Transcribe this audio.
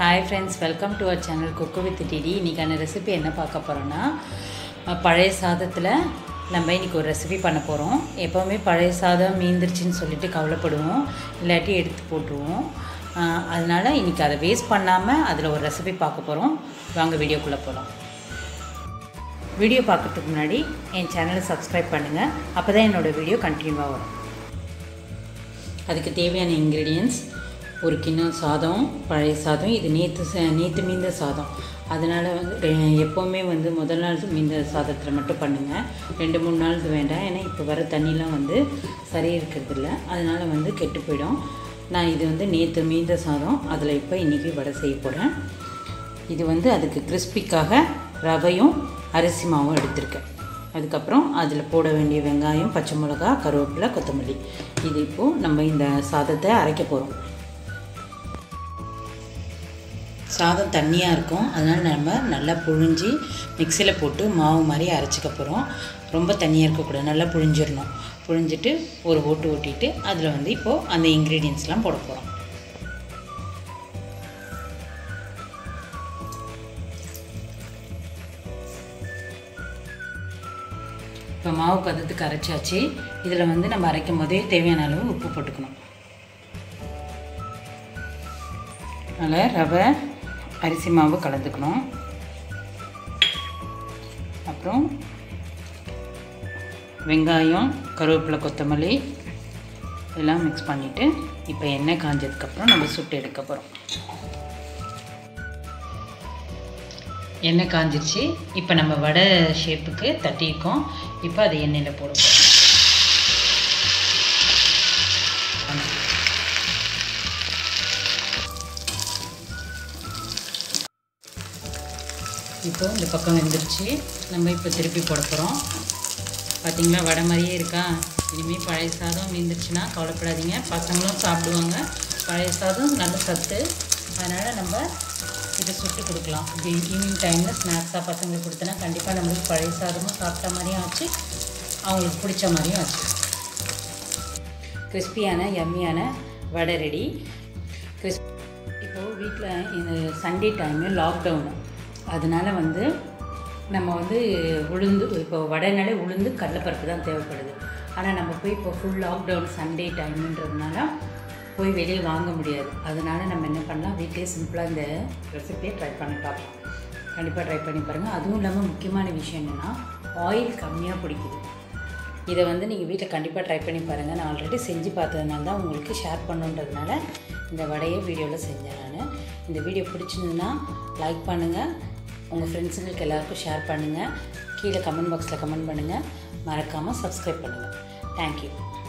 hi friends welcome to our channel cook with DD இன்றைக்கான recipe என்ன பார்க்க போகிறோன்னா அஹ், பழைய சாதத்தில் நம்ம இன்றைக்கி ஒரு ரெசிபி பண்ண போகிறோம் எப்போவுமே பழைய சாதம் மீந்துருச்சுன்னு சொல்லிட்டு கவலைப்படுவோம் இல்லாட்டி எடுத்து போட்டுருவோம் அஹ், அதனால இன்றைக்கி அதை வேஸ்ட் பண்ணாமல் அதில் ஒரு ரெசிபி பார்க்க போகிறோம் வாங்க வீடியோக்குள்ளே போகலாம் வீடியோ பார்க்கறதுக்கு முன்னாடி என் சேனலை சப்ஸ்கிரைப் பண்ணுங்கள் அப்போ தான் என்னோடய வீடியோ கண்டினியூவாக வரும் அதுக்கு தேவையான இன்க்ரீடியன்ஸ் ஒரு கிண்ணம் சாதம் பழைய சாதம் இது நேற்று நேற்று மீந்த சாதம் அதனால் வந்து ரெ- எப்போவுமே வந்து முதல் நாள் மீந்த சாதத்தில் மட்டும் பண்ணுங்கள் ரெண்டு மூணு நாளுக்கு வேண்டாம் ஏன்னா இப்போ வர தண்ணிலாம் வந்து சரியாக இருக்கிறது இல்லை அதனால் வந்து கெட்டு போயிடும் நான் இது வந்து நேற்று மீந்த சாதம் அதில் இப்போ இன்றைக்கி வடை செய்ய போகிறேன் இது வந்து அதுக்கு கிறிஸ்பிக்காக ரவையும் அரிசி மாவும் எடுத்திருக்கேன் அதுக்கப்புறம் அதில் போட வேண்டிய வெங்காயம் பச்சை மிளகா கருவேப்பிலை கொத்தமல்லி இது இப்போது நம்ம இந்த சாதத்தை அரைக்க போகிறோம் சாதம் தண்ணியாக இருக்கும் அதனால் நம்ம நல்லா புழிஞ்சி மிக்சியில் போட்டு மாவு மாதிரி அரைச்சிக்க போகிறோம் ரொம்ப தண்ணியாக இருக்கக்கூடாது நல்லா புழிஞ்சிடணும் புழிஞ்சிட்டு ஒரு ஓட்டு ஓட்டிட்டு அதில் வந்து இப்போது அந்த இன்க்ரீடியன்ஸ்லாம் போட போகிறோம் இப்போ மாவு பதத்துக்கு அரைச்சாச்சு இதில் வந்து நம்ம அரைக்கும் போதே தேவையான அளவு உப்பு போட்டுக்கணும் அதில் ரவை அரிசி மாவு கலந்துக்கணும் அப்புறம் வெங்காயம் கருவேப்பிலை கொத்தமல்லி எல்லாம் மிக்ஸ் பண்ணிவிட்டு இப்போ எண்ணெய் காஞ்சதுக்கப்புறம் நம்ம சுட்டு எடுக்க போகிறோம் எண்ணெய் காஞ்சிருச்சு இப்போ நம்ம வடை ஷேப்புக்கு தட்டியிருக்கோம் இப்போ அதை எண்ணெயில் போட போகிறோம் இப்போ இந்த பக்கம் வெந்துருச்சு நம்ம இப்போ திருப்பி போட போகிறோம் பார்த்தீங்களா வடை மாதிரியே இருக்கா இனிமேல் பழைய சாதம் மீந்துருச்சுன்னா கவலைப்படாதீங்க பசங்களும் சாப்பிடுவாங்க பழைய சாதம் நல்ல சத்து அதனால் நம்ம இதை சுட்டு கொடுக்கலாம் இப்படி ஈவினிங் டைமில் ஸ்நாக்ஸாக பசங்களுக்கு கொடுத்தனா கண்டிப்பாக நம்மளுக்கு பழைய சாதமும் சாப்பிட்ட மாதிரியும் ஆச்சு அவங்களுக்கு பிடிச்ச மாதிரியும் ஆச்சு கிறிஸ்பியான யம்மியான வடை ரெடி கிறிஸ் இப்போது வீட்டில் இந்த சண்டே டைமு லாக்டவுனு அதனால் வந்து நம்ம வந்து உளுந்து இப்போ வடைனாலே உளுந்து கடலைப்பருப்பு தான் தேவைப்படுது ஆனால் நம்ம போய் இப்போ ஃபுல் லாக்டவுன் சண்டே டைமுன்றதுனால போய் வெளியே வாங்க முடியாது அதனால் நம்ம என்ன பண்ணலாம் வீட்டிலே சிம்பிளாக இந்த ரெசிபியை ட்ரை பண்ணி பார்க்கலாம் கண்டிப்பாக ட்ரை பண்ணி பாருங்கள் அதுவும் இல்லாமல் முக்கியமான விஷயம் என்னென்னா ஆயில் கம்மியாக பிடிக்குது இதை வந்து நீங்கள் வீட்டில் கண்டிப்பாக ட்ரை பண்ணி பாருங்கள் நான் ஆல்ரெடி செஞ்சு பார்த்ததுனால தான் உங்களுக்கு ஷேர் பண்ணுன்றதுனால இந்த வடையை வீடியோவில் செஞ்சேன் நான் இந்த வீடியோ பிடிச்சிருந்துன்னா லைக் பண்ணுங்கள் உங்கள் ஃப்ரெண்ட்ஸுங்களுக்கு எல்லாருக்கும் ஷேர் பண்ணுங்கள் கீழே கமெண்ட் பாக்ஸில் கமெண்ட் பண்ணுங்கள் மறக்காமல் சப்ஸ்கிரைப் பண்ணுங்கள் தேங்க்யூ